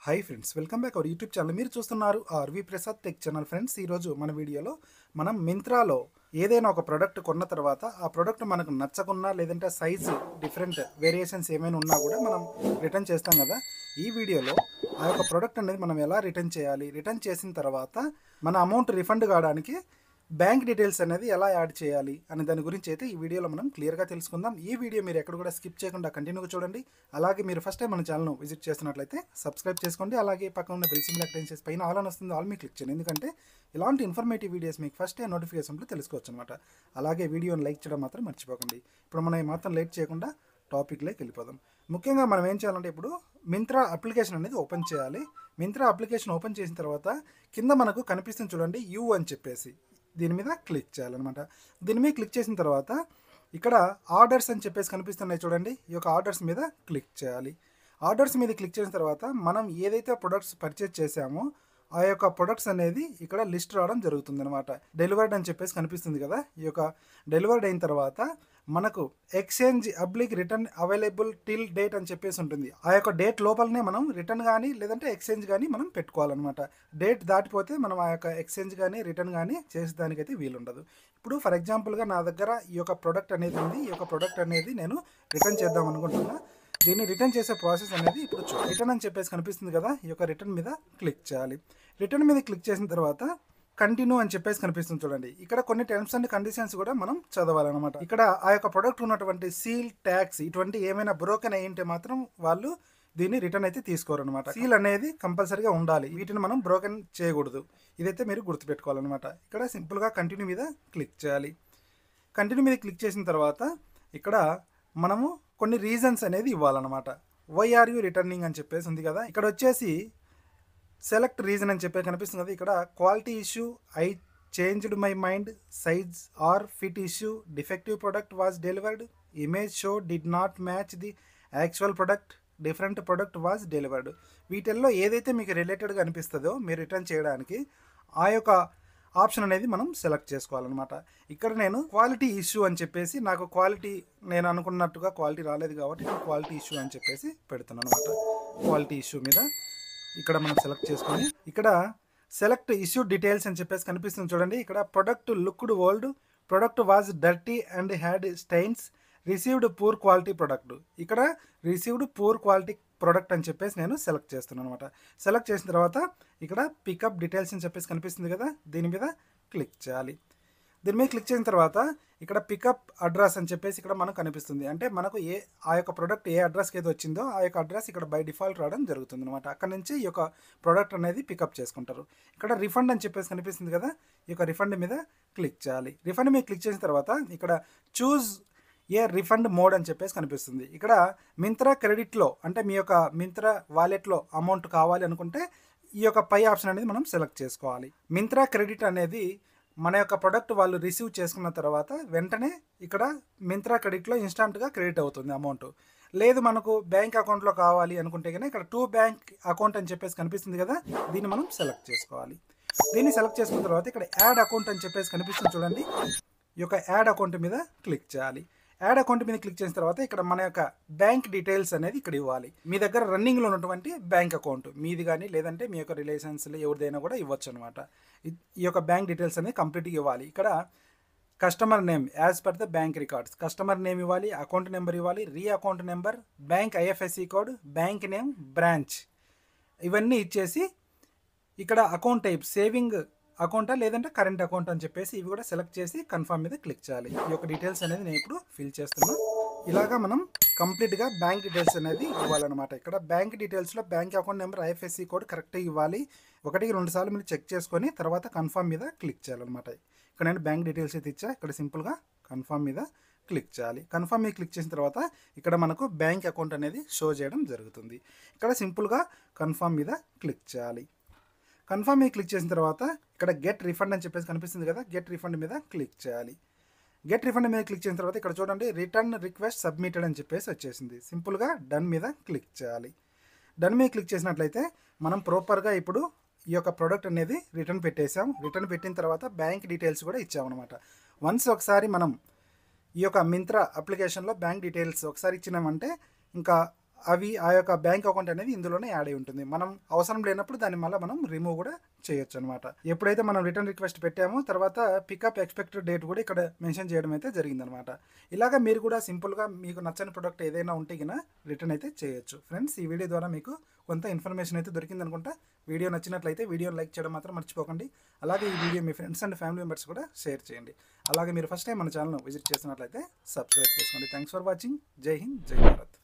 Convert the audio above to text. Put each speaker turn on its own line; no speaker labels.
hi friends welcome back our YouTube channel మీరు చూస్తున్నారు RV Prasad tech channel friends ఈరోజు మన వీడియోలో మనం మింత్రాలో ఏదైనా ఒక ప్రోడక్ట్ కొన్న తర్వాత ఆ ప్రోడక్ట్ మనకు నచ్చకున్నా లేదంటే సైజు డిఫరెంట్ వేరియేషన్స్ ఏమైనా ఉన్నా కూడా మనం రిటర్న్ చేస్తాం కదా ఈ వీడియోలో ఆ యొక్క ప్రోడక్ట్ అనేది మనం ఎలా రిటర్న్ చేయాలి రిటర్న్ చేసిన తర్వాత మన అమౌంట్ రిఫండ్ కావడానికి బ్యాంక్ డీటెయిల్స్ అనేది ఎలా యాడ్ చేయాలి అనే దాని గురించి అయితే ఈ వీడియోలో మనం క్లియర్గా తెలుసుకుందాం ఈ వీడియో మీరు ఎక్కడ కూడా స్కిప్ చేయకుండా కంటిన్యూగా చూడండి అలాగే మీరు ఫస్ట్ టైం మన ఛానల్ను విజిట్ చేస్తున్నట్లయితే సబ్స్క్రైబ్ చేసుకోండి అలాగే పక్కన ఉన్న బెల్ సింబల్ యాక్టివ్ చేసి పైన ఆల్ అని వస్తుంది ఆల్ మీ క్లిక్ చేయండి ఎందుకంటే ఇలాంటి ఇన్ఫర్మేటివ్ వీడియోస్ మీకు ఫస్ట్ టైం నోటిఫికేషన్లో తెలుసుకోవచ్చు అనమాట అలాగే వీడియోని లైక్ చేయడం మాత్రం మర్చిపోకండి ఇప్పుడు మనం మాత్రం లేట్ చేయకుండా టాపిక్లోకి వెళ్ళిపోదాం ముఖ్యంగా మనం ఏం చేయాలంటే ఇప్పుడు మింత్రా అప్లికేషన్ అనేది ఓపెన్ చేయాలి మింత్రా అప్లికేషన్ ఓపెన్ చేసిన తర్వాత కింద మనకు కనిపిస్తుంది చూడండి యూ అని చెప్పేసి దీని మీద క్లిక్ చేయాలన్నమాట దీని మీద క్లిక్ చేసిన తర్వాత ఇక్కడ ఆర్డర్స్ అని చెప్పేసి కనిపిస్తున్నాయి చూడండి ఈ యొక్క ఆర్డర్స్ మీద క్లిక్ చేయాలి ఆర్డర్స్ మీద క్లిక్ చేసిన తర్వాత మనం ఏదైతే ప్రొడక్ట్స్ పర్చేజ్ చేసామో ఆ యొక్క ప్రొడక్ట్స్ అనేది ఇక్కడ లిస్ట్ రావడం జరుగుతుంది అనమాట డెలివర్డ్ అని చెప్పేసి కనిపిస్తుంది కదా ఈ యొక్క డెలివర్డ్ అయిన తర్వాత మనకు exchange oblique return available till date అని చెప్పేసి ఉంటుంది ఆ యొక్క డేట్ లోపలనే మనం రిటర్న్ కానీ లేదంటే ఎక్స్చేంజ్ కానీ మనం పెట్టుకోవాలన్నమాట డేట్ దాటిపోతే మనం ఆ యొక్క ఎక్స్చేంజ్ కానీ రిటర్న్ కానీ చేసేదానికైతే వీలుండదు ఇప్పుడు ఫర్ ఎగ్జాంపుల్గా నా దగ్గర ఈ యొక్క ప్రోడక్ట్ అనేది ఉంది ఈ యొక్క ప్రోడక్ట్ అనేది నేను రిటర్న్ చేద్దాం అనుకుంటున్నా దీన్ని రిటర్న్ చేసే ప్రాసెస్ అనేది ఇప్పుడు చూ రిటర్న్ అని చెప్పేసి కనిపిస్తుంది కదా ఈ యొక్క రిటర్న్ మీద క్లిక్ చేయాలి రిటర్న్ మీద క్లిక్ చేసిన తర్వాత కంటిన్యూ అని చెప్పేసి కనిపిస్తుంది చూడండి ఇక్కడ కొన్ని టర్మ్స్ అండ్ కండిషన్స్ కూడా మనం చదవాలన్నమాట ఇక్కడ ఆ యొక్క ప్రొడక్ట్ ఉన్నటువంటి సీల్ ట్యాక్స్ ఇటువంటి ఏమైనా బ్రోకెన్ అయ్యింటే మాత్రం వాళ్ళు దీన్ని రిటర్న్ అయితే తీసుకోరనమాట సీల్ అనేది కంపల్సరీగా ఉండాలి వీటిని మనం బ్రోకెన్ చేయకూడదు ఇదైతే మీరు గుర్తుపెట్టుకోవాలన్నమాట ఇక్కడ సింపుల్గా కంటిన్యూ మీద క్లిక్ చేయాలి కంటిన్యూ మీద క్లిక్ చేసిన తర్వాత ఇక్కడ మనము కొన్ని రీజన్స్ అనేది ఇవ్వాలన్నమాట వై ఆర్ యూ రిటర్నింగ్ అని చెప్పేసి ఉంది కదా ఇక్కడ వచ్చేసి సెలెక్ట్ రీజన్ అని చెప్పే కనిపిస్తుంది కదా ఇక్కడ quality issue I changed my mind size or fit issue defective product was delivered image show did not match the actual product different product was delivered వీటిల్లో ఏదైతే మీకు రిలేటెడ్గా అనిపిస్తుందో మీరు రిటర్న్ చేయడానికి ఆ యొక్క ఆప్షన్ అనేది మనం సెలెక్ట్ చేసుకోవాలన్నమాట ఇక్కడ నేను క్వాలిటీ ఇష్యూ అని చెప్పేసి నాకు క్వాలిటీ నేను అనుకున్నట్టుగా క్వాలిటీ రాలేదు కాబట్టి నేను క్వాలిటీ ఇష్యూ అని చెప్పేసి పెడుతున్నాను అనమాట క్వాలిటీ ఇష్యూ మీద ఇక్కడ మనం సెలెక్ట్ చేసుకొని ఇక్కడ సెలెక్ట్ ఇష్యూ డీటెయిల్స్ అని చెప్పేసి కనిపిస్తుంది చూడండి ఇక్కడ product looked old product was dirty and had stains received poor quality product ఇక్కడ రిసీవ్డ్ పూర్ క్వాలిటీ ప్రొడక్ట్ అని చెప్పేసి నేను సెలెక్ట్ చేస్తున్నాను అనమాట సెలెక్ట్ చేసిన తర్వాత ఇక్కడ పికప్ డీటెయిల్స్ అని చెప్పేసి కనిపిస్తుంది కదా దీని మీద క్లిక్ చేయాలి దీని మీద క్లిక్ చేసిన తర్వాత ఇక్కడ పికప్ అడ్రస్ అని చెప్పేసి ఇక్కడ మనకు కనిపిస్తుంది అంటే మనకు ఏ ఆ యొక్క ప్రోడక్ట్ ఏ అడ్రస్కి ఏది వచ్చిందో ఆ యొక్క అడ్రస్ ఇక్కడ బై డిఫాల్ట్ రావడం జరుగుతుంది అనమాట అక్కడ నుంచి ఈ యొక్క ప్రోడక్ట్ అనేది పికప్ చేసుకుంటారు ఇక్కడ రిఫండ్ అని చెప్పేసి కనిపిస్తుంది కదా ఈ యొక్క రిఫండ్ మీద క్లిక్ చేయాలి రిఫండ్ మీద క్లిక్ చేసిన తర్వాత ఇక్కడ చూజ్ ఏ రిఫండ్ మోడ్ అని చెప్పేసి కనిపిస్తుంది ఇక్కడ మింత్రా క్రెడిట్లో అంటే మీ యొక్క మింత్రా వాలెట్లో అమౌంట్ కావాలి అనుకుంటే ఈ యొక్క పై ఆప్షన్ అనేది మనం సెలెక్ట్ చేసుకోవాలి మింత్రా క్రెడిట్ అనేది మన యొక్క ప్రొడక్ట్ వాళ్ళు రిసీవ్ చేసుకున్న తర్వాత వెంటనే ఇక్కడ మింత్రా క్రెడిట్లో ఇన్స్టాంట్గా క్రెడిట్ అవుతుంది అమౌంట్ లేదు మనకు బ్యాంక్ అకౌంట్లో కావాలి అనుకుంటే కనుక ఇక్కడ టూ బ్యాంక్ అకౌంట్ అని చెప్పేసి కనిపిస్తుంది కదా దీన్ని మనం సెలెక్ట్ చేసుకోవాలి దీన్ని సెలెక్ట్ చేసుకున్న తర్వాత ఇక్కడ యాడ్ అకౌంట్ అని చెప్పేసి కనిపిస్తుంది చూడండి ఈ యొక్క యాడ్ అకౌంట్ మీద క్లిక్ చేయాలి యాడ్ అకౌంట్ మీద క్లిక్ చేసిన తర్వాత ఇక్కడ మన యొక్క బ్యాంక్ డీటెయిల్స్ అనేది ఇక్కడ ఇవ్వాలి మీ దగ్గర రన్నింగ్లో ఉన్నటువంటి బ్యాంక్ అకౌంట్ మీది కానీ లేదంటే మీ యొక్క రిలేషన్స్లో ఎవరిదైనా కూడా ఇవ్వచ్చు అనమాట ఈ యొక్క బ్యాంక్ డీటెయిల్స్ అనేది కంప్లీట్గా ఇవ్వాలి ఇక్కడ customer name as per the bank records customer name ఇవ్వాలి అకౌంట్ నెంబర్ ఇవ్వాలి re account number bank IFSC code bank name branch ఇవన్నీ ఇచ్చేసి ఇక్కడ అకౌంట్ టైప్ సేవింగ్ అకౌంటా లేదంటే కరెంట్ అకౌంట్ అని చెప్పేసి ఇవి కూడా సెలెక్ట్ చేసి కన్ఫర్మ్ మీద క్లిక్ చేయాలి ఈ యొక్క డీటెయిల్స్ అనేది నేను ఇప్పుడు ఫిల్ చేస్తున్నా ఇలాగా మనం కంప్లీట్గా బ్యాంక్ డీటెయిల్స్ అనేది ఇవ్వాలన్నమాట ఇక్కడ బ్యాంక్ డీటెయిల్స్లో bank account number IFSC code కరెక్ట్గా ఇవ్వాలి ఒకటికి రెండు సార్లు మీరు చెక్ చేసుకొని తర్వాత కన్ఫర్మ్ మీద క్లిక్ చేయాలన్నమాట ఇక్కడ నేను బ్యాంక్ డీటెయిల్స్ అయితే ఇచ్చా ఇక్కడ సింపుల్గా కన్ఫర్మ్ మీద క్లిక్ చేయాలి కన్ఫర్మ్ మీద క్లిక్ చేసిన తర్వాత ఇక్కడ మనకు బ్యాంక్ అకౌంట్ అనేది షో చేయడం జరుగుతుంది ఇక్కడ సింపుల్గా కన్ఫర్మ్ మీద క్లిక్ చేయాలి కన్ఫర్మ్ మీద క్లిక్ చేసిన తర్వాత ఇక్కడ గెట్ రిఫండ్ అని చెప్పేసి కనిపిస్తుంది కదా గెట్ రిఫండ్ మీద క్లిక్ చేయాలి గెట్ రిఫండ్ మీద క్లిక్ చేసిన తర్వాత ఇక్కడ చూడండి రిటర్న్ రిక్వెస్ట్ సబ్మిటెడ్ అని చెప్పేసి వచ్చేసింది సింపుల్గా డన్ మీద క్లిక్ చేయాలి డన్ మీద క్లిక్ చేసినట్లయితే మనం ప్రాపర్గా ఇప్పుడు ఈ యొక్క ప్రోడక్ట్ అనేది రిటర్న్ పెట్టేసాం రిటర్న్ పెట్టిన తర్వాత బ్యాంక్ డీటెయిల్స్ కూడా ఇచ్చామన్నమాట వన్స్ ఒకసారి మనం ఈ యొక్క మింత్రా అప్లికేషన్లో బ్యాంక్ డీటెయిల్స్ ఒకసారి ఇచ్చినామంటే ఇంకా అవి ఆ యొక్క బ్యాంక్ అకౌంట్ అనేది ఇందులోనే యాడ్ అయి ఉంటుంది మనం అవసరం లేనప్పుడు దాన్ని మళ్ళీ మనం రిమూవ్ కూడా చేయొచ్చు అనమాట ఎప్పుడైతే మనం రిటర్న్ రిక్వెస్ట్ పెట్టామో తర్వాత పికప్ ఎక్స్పెక్టెడ్ డేట్ కూడా ఇక్కడ మెన్షన్ చేయడం అయితే జరిగిందనమాట ఇలాగ మీరు కూడా సింపుల్గా మీకు నచ్చని ప్రొడక్ట్ ఏదైనా ఉంటే కినా రిటర్న్ అయితే చేయొచ్చు ఫ్రెండ్స్ ఈ వీడియో ద్వారా మీకు కొంత ఇన్ఫర్మేషన్ అయితే దొరికింది అనుకుంటా వీడియో నచ్చినట్లయితే వీడియో లైక్ చేయడం మాత్రం మర్చిపోకండి అలాగే ఈ వీడియో మీ ఫ్రెండ్స్ అండ్ ఫ్యామిలీ మెంబర్స్ కూడా షేర్ చేయండి అలాగే మీరు ఫస్ట్ టైం మన ఛానల్ విజిట్ చేసినట్లయితే సబ్స్క్రైబ్ చేసుకోండి థ్యాంక్స్ ఫర్ వాచింగ్ జై హింద్ జై భారత్